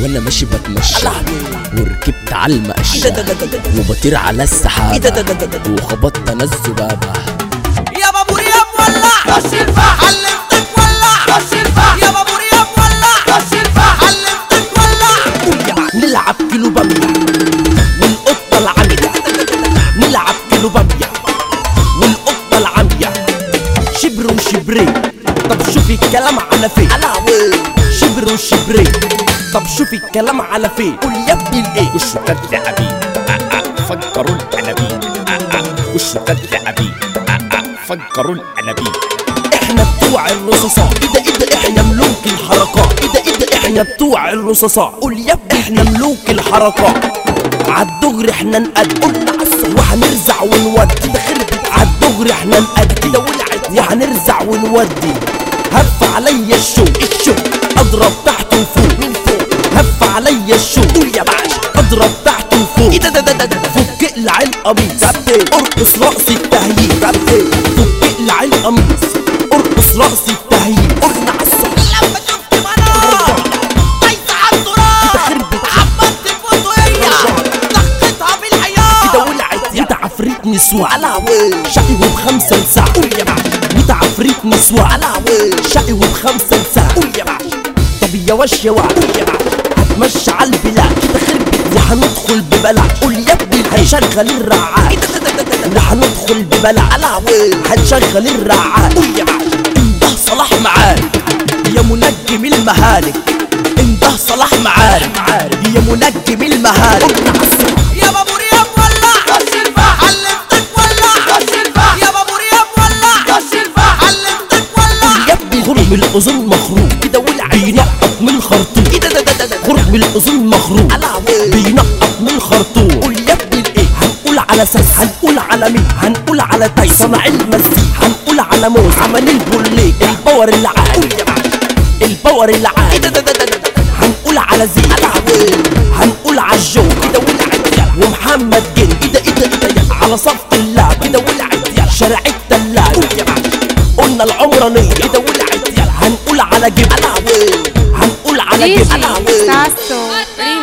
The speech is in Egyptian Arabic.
وانا ماشي بتمشى لهوي. وركبت على المقشة ده- ده- ده- ده- ده. وبطير على إيه ده- السحابة ده- ده- ده- ده. وخبطت انا الذبابة يا بابور يا مولع رش الفحم علمتك ولع رش الفحم يا بابور يا مولع رش الفحم علمتك ولع نلعب كيلو بامية والقطة العمية نلعب كيلو بامية والقطة العمية شبر وشبرين طب شوفي الكلام على فين لهوي شبر وشبرين طب شوفي الكلام على فين قول يا ابني الايه وشو قد عبيد فكروا الانابيب وشو قد عبيد فكروا الانابيب احنا بتوع الرصاصات ايه ده ايه ده احنا ملوك الحركات ايه ده ايه ده احنا بتوع الرصاصات قول يا ابني احنا ملوك الحركات عالدغري احنا نقد قلنا عالصح وهنرزع ونودي ده خربت عالدغري احنا نقد ده ولعت وهنرزع ونودي هف عليا الشوق الشوق اضرب تحت وفوق من فوق هف عليا الشوق قول يا باشا اضرب تحت وفوق ايه ده ده ده ده ده فك اقلع القميص ارقص رقص التهييج فك اقلع القميص ارقص رقص التهييج قلنا عالصح لما شفت منار عايزة على التراب خربت. عملت البندقية ضغطتها بالحياة كده ولعت انت عفريت نسوان لهوي شقي وبخمسة لساعة قول يا باشا انت عفريت نسوان لهوي شقي وبخمسة لساعة قول يا باشا طب يا وش يا وعد قول يا باشا هتمشي على البلاد كده خربت وهندخل ببلع قول يا ابني هنشغل الرعاع ايه ده ده ده ده ده وهندخل ببلع لهوي هنشغل الرعاع قول يا باشا انده صلاح معارك يا منجم المهالك انده صلاح معارك يا منجم المهالك يا بابور يا مولع رش الفحم علمتك ولع رش الفحم يا بابور يا مولع رش الفحم علمتك ولع يا ابني خرم الاذن مخروم كده ولع بينقط من الخرطوم ايه ده ده ده ده ده خرم الاذن مخروم لهوي. بينقط من الخرطوم قول يا ابني الايه هنقول على ساس هنقول على مين هنقول على تاي صنع المزيك هنقول على موز عمل البوليك الباور اللي عالي الباور اللي ايه عالي ده ده ده ده ده هنقول على زين لهوي. هنقول على الجو كده ولعت يلا ومحمد جن ايه ده ايه ده ايه ده يلا على صف اللعب كده ولعت يلا شارع التلاجة قلنا العمرانية كده ولعت يلا هنقول على جيب لهوي. هنقول على DJ جيب Sasso